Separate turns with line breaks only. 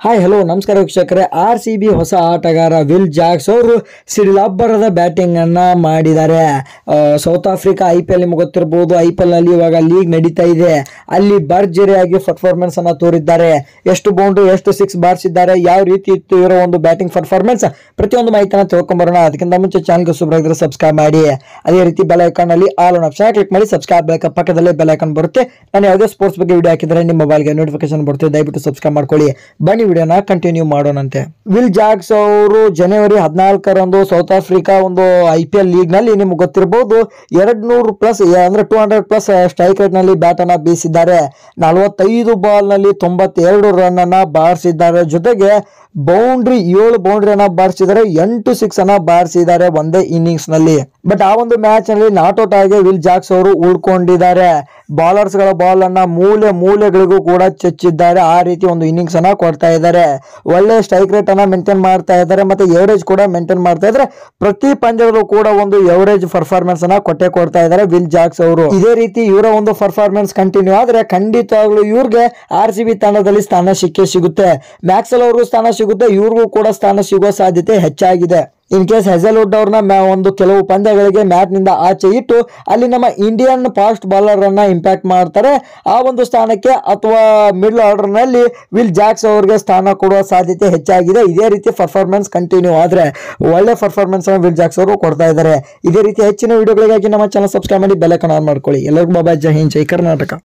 hi hello ನಮಸ್ಕಾರ ವೀಕ್ಷಕರೇ R C B ಹೊಸ ಆಟಗಾರ ವಿಲ್ ಜಾಕ್ಸ್ ಅವರು ಸಿಡಿಲಬ್ಬರದ ಬ್ಯಾಟಿಂಗ್ ಅನ್ನ ಮಾಡಿದ್ದಾರೆ ಆ, South Africa I P L ನಿಮಗೆ ಗೊತ್ತಿರಬಹುದು ಐ ಪಿ ಎಲ್ ನಲ್ಲಿ ಇವಾಗ ಲೀಗ್ ನಡೀತಾ ಇದೆ ಅಲ್ಲಿ ಭರ್ಜರಿಯಾಗಿ ಪರ್ಫಾರ್ಮೆನ್ಸ್ ಅನ್ನ ತೋರಿದ್ದಾರೆ ಎಷ್ಟು ಬೌಂಡ್ರಿ ಎಷ್ಟು ಸಿಕ್ಸ್ ಬಾರಿಸಿದ್ದಾರೆ ಯಾವ ರೀತಿ ಇತ್ತು ಇವರ ಒಂದು ಬ್ಯಾಟಿಂಗ್ ಪರ್ಫಾರ್ಮೆನ್ಸ್ ಪ್ರತಿಯೊಂದು ಮಾಹಿತಿನ ತಿಳ್ಕೊಂಬರೋಣ ಅದಕ್ಕಿಂತ ಮುಂಚೆ ಚಾನಲ್ಗೆ ಸುಬ್ರಾಗಿದ್ರೆ ಸಬ್ಸ್ಕ್ರೈಬ್ ಮಾಡಿ ಅದೇ ರೀತಿ ಬೆಲ್ ಐಕಾನ್ ಅಲ್ಲಿ ಆಲ್ ಆನ್ ಆಪ್ಷನ್ ಕ್ಲಿಕ್ ಮಾಡಿ ಸಬ್ಸ್ಕ್ರೈಬ್ ಬೇಕಾ ಪಕ್ಕದಲ್ಲೇ ಬೆಲ್ ಐಕಾನ್ ಬರುತ್ತೆ ನಾನು ಯಾವುದೇ ಸ್ಪೋರ್ಟ್ಸ್ ಬಗ್ಗೆ ವಿಡಿಯೋ ಹಾಕಿದ್ರೆ ನಿಮ್ಮ ಮೊಬೈಲ್ಗೆ ನೋಟಿಫಿಕೇಶನ್ ಬರುತ್ತೆ ದಯವಿಟ್ಟು ಸಬ್ಸ್ಕ್ರೈಬ್ ಮಾಡ್ಕೊಳ್ಳಿ ಬನ್ನಿ ವಿಡಿಯೋನ ಕಂಟಿನ್ಯೂ ಮಾಡೋಣಂತೆ ವಿಲ್ ಜಾಕ್ಸ್ ಅವರು ಜನವರಿ ಹದಿನಾಲ್ಕರಂದು ಸೌತ್ ಆಫ್ರಿಕಾ ಒಂದು ಐ ಪಿ ಎಲ್ ಲೀಗ್ ನಲ್ಲಿ ನಿಮ್ಗೆ ಗೊತ್ತಿರಬಹುದು ಎರಡ್ ನೂರು ಪ್ಲಸ್ ಅಂದ್ರೆ two hundred plus strike rate ನಲ್ಲಿ ಬ್ಯಾಟ್ ಅನ್ನ ಬೀಸಿದ್ದಾರೆ ನಲವತ್ತೈದು ಬಾಲ್ ನಲ್ಲಿ ತೊಂಬತ್ತೆರಡು ರನ್ ಅನ್ನ ಬಾರಿಸಿದ್ದಾರೆ ಜೊತೆಗೆ ಬೌಂಡ್ರಿ ಏಳು ಬೌಂಡ್ರಿ ಅನ್ನ ಬಾರಿಸಿದ್ದಾರೆ ಎಂಟು ಸಿಕ್ಸ್ ಅನ್ನ ಬಾರಿಸಿದ್ದಾರೆ ಒಂದೇ ಇನ್ನಿಂಗ್ಸ್ ನಲ್ಲಿ ಬಟ್ ಆ ಒಂದು ಮ್ಯಾಚ್ ನಲ್ಲಿ ನಾಟ್ ಔಟ್ ಆಗಿ ವಿಲ್ ಜಾಕ್ಸ್ ಅವರು ಉಳ್ಕೊಂಡಿದ್ದಾರೆ ಬಾಲರ್ಸ್ ಗಳ ಬಾಲ್ ಅನ್ನ ಮೂಲೆ ಮೂಲೆಗಳಿಗೂ ಕೂಡ ಚಚ್ಚಿದ್ದಾರೆ ಆ ರೀತಿ ಒಂದು ಇನ್ನಿಂಗ್ಸ್ ಅನ್ನ ಕೊಡ್ತಾ ಇದ್ದಾರೆ ಒಳ್ಳೆ ಸ್ಟ್ರೈಕ್ ರೇಟ್ ಅನ್ನ ಮೇಂಟೈನ್ ಮಾಡ್ತಾ ಇದ್ದಾರೆ ಮತ್ತೆ ಎವರೇಜ್ ಕೂಡ ಮೇಂಟೈನ್ ಮಾಡ್ತಾ ಇದ್ದಾರೆ ಪ್ರತಿ ಪಂದ್ಯದಲ್ಲೂ ಕೂಡ ಒಂದು ಎವರೇಜ್ ಪರ್ಫಾರ್ಮೆನ್ಸ್ ಅನ್ನ ಕೊಟ್ಟೆ ಕೊಡ್ತಾ ಇದ್ದಾರೆ ವಿಲ್ ಜಾಕ್ಸ್ ಅವರು ಇದೇ ರೀತಿ ಇವರ ಒಂದು ಪರ್ಫಾರ್ಮೆನ್ಸ್ ಕಂಟಿನ್ಯೂ ಆದ್ರೆ ಖಂಡಿತವಾಗ್ಲೂ ಇವ್ರಿಗೆ ಆರ್ ಸಿ ಬಿ ತಂಡದಲ್ಲಿ ಸ್ಥಾನ ಸಿಕ್ಕೇ ಸಿಗುತ್ತೆ ಮ್ಯಾಕ್ಸಲ್ ಅವ್ರಿಗೂ ಸ್ಥಾನ ಸಿಗುತ್ತೆ ಇವ್ರಿಗೂ ಕೂಡ ಸ್ಥಾನ ಸಿಗುವ ಸಾಧ್ಯತೆ ಹೆಚ್ಚಾಗಿದೆ ಇನ್ ಕೇಸ್ ಹೆಸಲ್ವುಡ್ ಅವ್ರನ್ನ ಮ್ಯಾ- ಒಂದು ಕೆಲವು ಪಂದ್ಯಗಳಿಗೆ ಮ್ಯಾಚ್ ನಿಂದ ಆಚೆ ಇಟ್ಟು ಅಲ್ಲಿ ನಮ್ಮ ಇಂಡಿಯನ್ ಫಾಸ್ಟ್ ಬಾಲರ್ ಅನ್ನ ಇಂಪ್ಯಾಕ್ಟ್ ಮಾಡ್ತಾರೆ ಆ ಒಂದು ಸ್ಥಾನಕ್ಕೆ ಅಥವಾ ಮಿಡ್ಲ್ ಆರ್ಡರ್ ನಲ್ಲಿ ವಿಲ್ ಜಾಕ್ಸ್ ಅವರಿಗೆ ಸ್ಥಾನ ಕೊಡುವ ಸಾಧ್ಯತೆ ಹೆಚ್ಚಾಗಿದೆ ಇದೇ ರೀತಿ ಪರ್ಫಾರ್ಮೆನ್ಸ್ ಕಂಟಿನ್ಯೂ ಆದ್ರೆ ಒಳ್ಳೆ ಪರ್ಫಾರ್ಮೆನ್ಸ್ ಅನ್ನು ವಿಲ್ ಜಾಕ್ಸ್ ಅವರು ಕೊಡ್ತಾ ಇದ್ದಾರೆ ಇದೇ ರೀತಿ ಹೆಚ್ಚಿನ ವಿಡಿಯೋಗಳಿಗಾಗಿ ನಮ್ಮ ಚಾನಲ್ ಸಬ್ಸ್ಕ್ರೈಬ್ ಮಾಡಿ ಬೆಲ್ ಐಕಾನ್ ಆನ್ ಮಾಡ್ಕೊಳ್ಳಿ ಎಲ್ಲರಿಗೂ ಬಾಬಾ ಜೈ ಹಿಂದ್ ಜೈ ಕರ್ನಾಟಕ